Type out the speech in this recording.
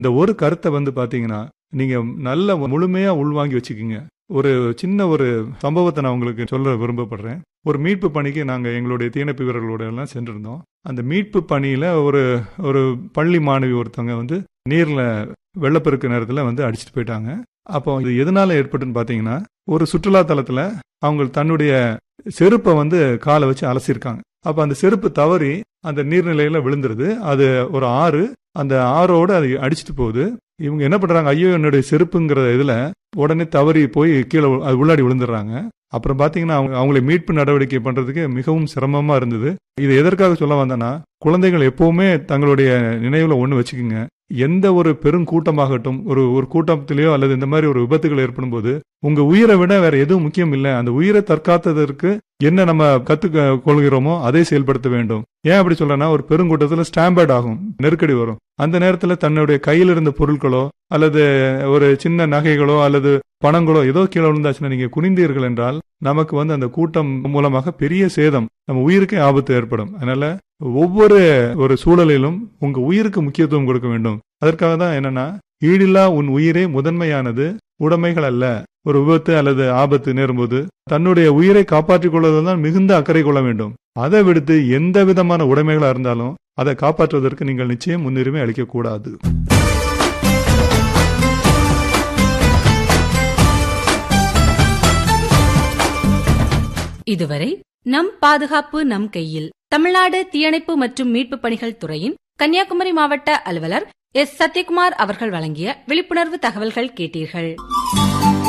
இந்த ஒரு கருத்தை வந்து பாத்தீங்கன்னா நீங்க நல்ல முழுமையா உள்வாங்கி வச்சுக்கோங்க ஒரு சின்ன ஒரு சம்பவத்தை நான் உங்களுக்கு சொல்ல விரும்பப்படுறேன் ஒரு மீட்பு பணிக்கு நாங்க எங்களுடைய தீயணைப்பு வீரர்களோட எல்லாம் சென்றிருந்தோம் அந்த மீட்பு பணியில ஒரு ஒரு பள்ளி மாணவி ஒருத்தவங்க வந்து நீர்ல வெள்ளப்பெருக்கு நேரத்துல வந்து அடிச்சிட்டு போயிட்டாங்க அப்போ இது எதனால ஏற்பட்டுன்னு பாத்தீங்கன்னா ஒரு சுற்றுலா தலத்துல அவங்க தன்னுடைய செருப்பை வந்து காலை வச்சு அலசியிருக்காங்க அப்ப அந்த செருப்பு தவறி அந்த நீர்நிலையில விழுந்துருது அது ஒரு ஆறு அந்த ஆறோட அது அடிச்சிட்டு போகுது இவங்க என்ன பண்றாங்க ஐயோ என்னுடைய செருப்புங்கிற இதுல உடனே தவறி போய் கீழே வி- அது உள்ளாடி விழுந்துடுறாங்க அப்புறம் பாத்தீங்கன்னா அவங்க அவங்களை மீட்பு நடவடிக்கை பண்றதுக்கு மிகவும் சிரமமா இருந்தது இது எதற்காக சொல்ல வந்தேன்னா குழந்தைகள் எப்பவுமே தங்களுடைய நினைவுல ஒண்ணு வச்சுக்கோங்க எந்த ஒரு பெருங்கூட்டமாகட்டும் ஒரு ஒரு கூட்டத்திலேயோ அல்லது இந்த மாதிரி ஒரு விபத்துகள் ஏற்படும் போது உங்க உயிரை விட வேற எதுவும் முக்கியம் இல்லை அந்த உயிரை தற்காத்ததற்கு என்ன நம்ம கத்துக்க கொள்கிறோமோ அதை செயல்படுத்த வேண்டும் ஏன் அப்படி சொல்றேன்னா ஒரு பெருங்கூட்டத்துல ஸ்டாம்பர்ட் ஆகும் நெருக்கடி வரும் அந்த நேரத்துல தன்னுடைய கையில் இருந்த பொருட்களோ அல்லது ஒரு சின்ன நகைகளோ அல்லது பணங்களோ ஏதோ கீழே விழுந்தாச்சுன்னா நீங்க குனிந்தீர்கள் என்றால் நமக்கு வந்து அந்த கூட்டம் மூலமாக பெரிய சேதம் நம்ம உயிருக்கே ஆபத்து ஏற்படும் அதனால ஒவ்வொரு ஒரு சூழலிலும் உங்க உயிருக்கு முக்கியத்துவம் கொடுக்க வேண்டும் அதற்காக தான் என்னன்னா ஈடில்லா உன் உயிரே முதன்மையானது உடைமைகள் அல்ல ஒரு விபத்து அல்லது ஆபத்து நேரும்போது தன்னுடைய உயிரை காப்பாற்றிக் கொள்வதில் தான் மிகுந்த அக்கறை கொள்ள வேண்டும் அதை விடுத்து எந்த விதமான உடைமைகளா இருந்தாலும் அதை காப்பாற்றுவதற்கு நீங்கள் நிச்சயம் முன்னுரிமை அளிக்க கூடாது இதுவரை நம் பாதுகாப்பு நம் கையில் தமிழ்நாடு தீயணைப்பு மற்றும் மீட்பு பணிகள் துறையின் கன்னியாகுமரி மாவட்ட அலுவலர் எஸ் சத்யகுமார் அவர்கள் வழங்கிய விழிப்புணர்வு தகவல்கள் கேட்டீர்கள்